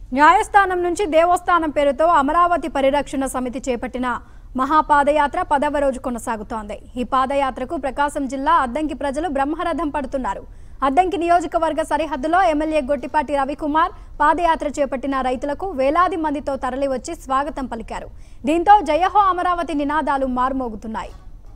న్యాయస్థానం నుంచి దేవస్థానం పేరుతో అమరావతి పరిరక్షణ సమితి చేపట్టిన మహాపాదయాత్ర పదవ రోజు కొనసాగుతోంది ఈ పాదయాత్రకు ప్రకాశం జిల్లా అద్దంకి ప్రజలు బ్రహ్మరథం పడుతున్నారు అద్దంకి నియోజకవర్గ సరిహద్దులో ఎమ్మెల్యే గొట్టిపాటి రవికుమార్ పాదయాత్ర చేపట్టిన రైతులకు వేలాది మందితో తరలివచ్చి స్వాగతం పలికారు దీంతో జయహో అమరావతి నినాదాలు మారుమోగుతున్నాయి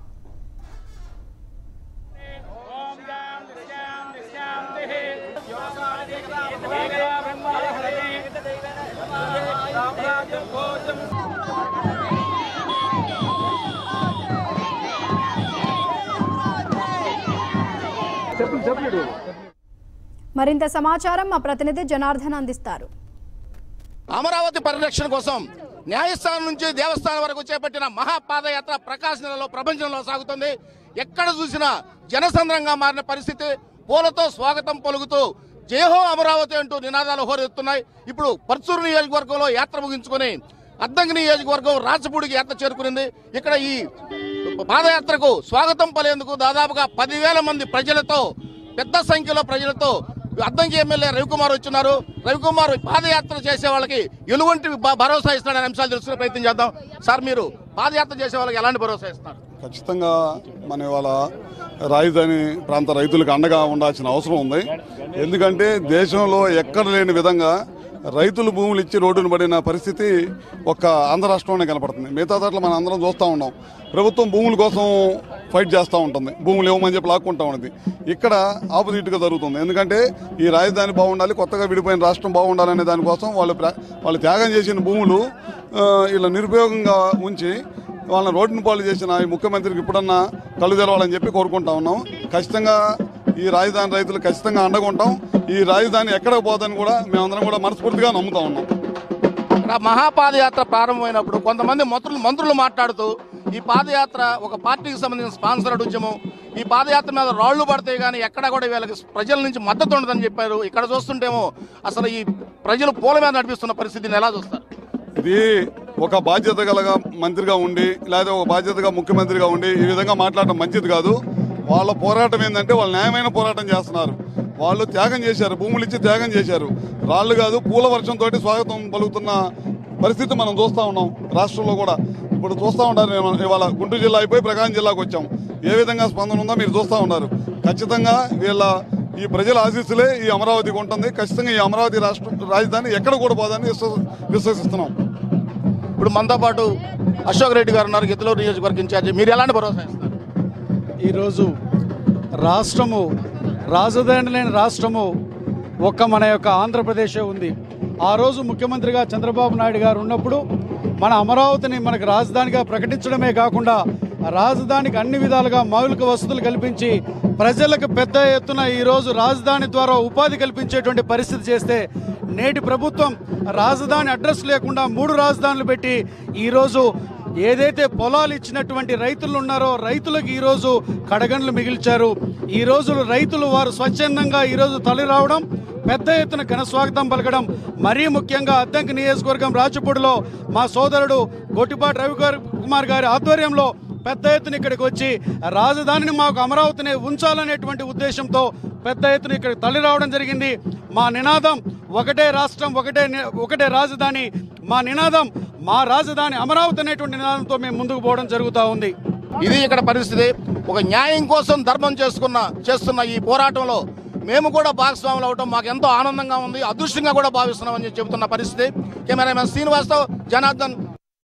మరింత సమాచారం మా ప్రతినిధి జనార్దన్ అందిస్తారు అమరావతి పరిరక్షణ కోసం న్యాయస్థానం నుంచి దేవస్థానం వరకు చేపట్టిన మహాపాదయాత్ర ప్రకాశ్ నెలలో ప్రపంచంలో సాగుతుంది ఎక్కడ చూసినా జనసంద్రంగా మారిన పరిస్థితి పూలతో స్వాగతం పలుకుతూ జయహో అమరావతి అంటూ నినాదాలు హోరెత్తున్నాయి ఇప్పుడు పర్చూరు నియోజకవర్గంలో యాత్ర ముగించుకొని అద్దంకి నియోజకవర్గం రాచపూడికి యాత్ర చేరుకునింది ఇక్కడ ఈ పాదయాత్రకు స్వాగతం పలేందుకు దాదాపుగా పదివేల మంది ప్రజలతో పెద్ద సంఖ్యలో ప్రజలతో అద్దంకి ఎమ్మెల్యే రవికుమార్ వచ్చినారు రవికుమార్ పాదయాత్ర చేసే వాళ్ళకి ఎలువంటి భ- భరోసా ఇస్తాడనే అంశాలు తెలుసుకునే ప్రయత్నం చేద్దాం సార్ మీరు పాదయాత్ర చేసే వాళ్ళకి ఎలాంటి భరోసా ఇస్తారు ఖచ్చితంగా మన ఇవాళ రాజధాని ప్రాంత రైతులకు అండగా ఉండాల్సిన అవసరం ఉంది ఎందుకంటే దేశంలో ఎక్కడ లేని విధంగా రైతులు భూములు ఇచ్చి రోడ్డును పడిన పరిస్థితి ఒక్క ఆంధ్ర రాష్ట్రంలోనే కనపడుతుంది మిగతా దాంట్లో మనం అందరం చూస్తూ ఉన్నాం ప్రభుత్వం భూముల కోసం ఫైట్ చేస్తూ ఉంటుంది భూములు ఇవ్వమని చెప్పి లాక్కుంటా ఉన్నది ఇక్కడ ఆపోజిట్గా జరుగుతుంది ఎందుకంటే ఈ రాజధాని బాగుండాలి కొత్తగా విడిపోయిన రాష్ట్రం బాగుండాలనే దానికోసం వాళ్ళు ప్ర- వాళ్ళు త్యాగం చేసిన భూములు ఆ, ఇలా నిరుపయోగంగా ఉంచి వాళ్ళని రోడ్డును పాలు చేసిన ఈ ముఖ్యమంత్రికి ఇప్పుడన్నా కళ్ళు తెలవాలని చెప్పి కోరుకుంటా ఉన్నాం ఖచ్చితంగా ఈ రాజధాని రైతులు ఖచ్చితంగా అండగా ఉంటాం ఈ రాజధాని ఎక్కడ పోదని కూడా మేమందరం కూడా మనస్ఫూర్తిగా నమ్ముతా ఉన్నాం ఇక్కడ మహాపాదయాత్ర ప్రారంభమైనప్పుడు కొంతమంది మంత్రులు మంత్రులు మాట్లాడుతూ ఈ పాదయాత్ర ఒక పార్టీకి సంబంధించిన స్పాన్సర్డ్ ఉద్యమం ఈ పాదయాత్ర మీద రాళ్లు పడతాయి కానీ ఎక్కడ కూడా వీళ్ళకి ప్రజల నుంచి మద్దతు ఉండదని చెప్పారు ఇక్కడ చూస్తుంటేమో అసలు ఈ ప్రజలు పూల మీద నడిపిస్తున్న పరిస్థితిని ఎలా చూస్తారు ఇది ఒక బాధ్యత గల మంత్రిగా ఉండి లేదా ఒక బాధ్యతగా ముఖ్యమంత్రిగా ఉండి ఈ విధంగా మాట్లాడటం మంచిది కాదు వాళ్ళ పోరాటం ఏంటంటే వాళ్ళు న్యాయమైన పోరాటం చేస్తున్నారు వాళ్ళు త్యాగం చేశారు భూములు ఇచ్చి త్యాగం చేశారు రాళ్ళు కాదు పూల వర్షంతో స్వాగతం పలుకుతున్న పరిస్థితి మనం చూస్తూ ఉన్నాం రాష్ట్రంలో కూడా ఇప్పుడు చూస్తూ ఉంటారు నేను ఇవాళ గుంటూరు జిల్లా అయిపోయి ప్రకాశం జిల్లాకు వచ్చాం ఏ విధంగా స్పందన ఉందో మీరు చూస్తూ ఉన్నారు ఖచ్చితంగా వీళ్ళ ఈ ప్రజల ఆశీస్సులే ఈ అమరావతికి ఉంటుంది ఖచ్చితంగా ఈ అమరావతి రాష్ట్ర రాజధాని ఎక్కడ కూడా పోదని విశ్వసి- విశ్వసిస్తున్నాం ఇప్పుడు మనతో పాటు అశోక్ రెడ్డి గారు ఉన్నారు గిద్దలూరు నియోజకవర్గ ఇన్ఛార్జి మీరు ఎలాంటి భరోసా ఇస్తారు ఈరోజు రాష్ట్రము రాజధాని లేని రాష్ట్రము ఒక్క మన యొక్క ఆంధ్రప్రదేశే ఉంది ఆ రోజు ముఖ్యమంత్రిగా చంద్రబాబు నాయుడు గారు ఉన్నప్పుడు మన అమరావతిని మనకు రాజధానిగా ప్రకటించడమే కాకుండా రాజధానికి అన్ని విధాలుగా మౌలిక వసతులు కల్పించి ప్రజలకు పెద్ద ఎత్తున ఈరోజు రాజధాని ద్వారా ఉపాధి కల్పించేటువంటి పరిస్థితి చేస్తే నేటి ప్రభుత్వం రాజధాని అడ్రస్ లేకుండా మూడు రాజధానులు పెట్టి ఈరోజు ఏదైతే పొలాలు ఇచ్చినటువంటి రైతులు ఉన్నారో రైతులకు ఈరోజు కడగండ్లు మిగిల్చారు ఈ రోజు రైతులు వారు స్వచ్ఛందంగా ఈరోజు తల్లి రావడం పెద్ద ఎత్తున ఘన స్వాగతం పలకడం మరీ ముఖ్యంగా అద్దంకి నియోజకవర్గం రాచపూడిలో మా సోదరుడు గొట్టిపాటి రవి గారు- కుమార్ గారి ఆధ్వర్యంలో పెద్ద ఎత్తున ఇక్కడికి వచ్చి రాజధానిని మాకు అమరావతిని ఉంచాలనేటువంటి ఉద్దేశంతో పెద్ద ఎత్తున ఇక్కడ తల్లి రావడం జరిగింది మా నినాదం ఒకటే రాష్ట్రం ఒకటే ని- ఒకటే రాజధాని మా నినాదం మా రాజధాని అమరావతి అనేటువంటి నినాదంతో మేము ముందుకు పోవడం జరుగుతూ ఉంది ఇది ఇక్కడ పరిస్థితి ఒక న్యాయం కోసం ధర్మం చేసుకున్న చేస్తున్న ఈ పోరాటంలో మేము కూడా భాగస్వాములు అవటం మాకు ఎంతో ఆనందంగా ఉంది అదృష్టంగా కూడా భావిస్తున్నామని చెప్పి చెబుతున్న పరిస్థితి కెమెరామెన్ శ్రీనివాస్తో జనార్దన్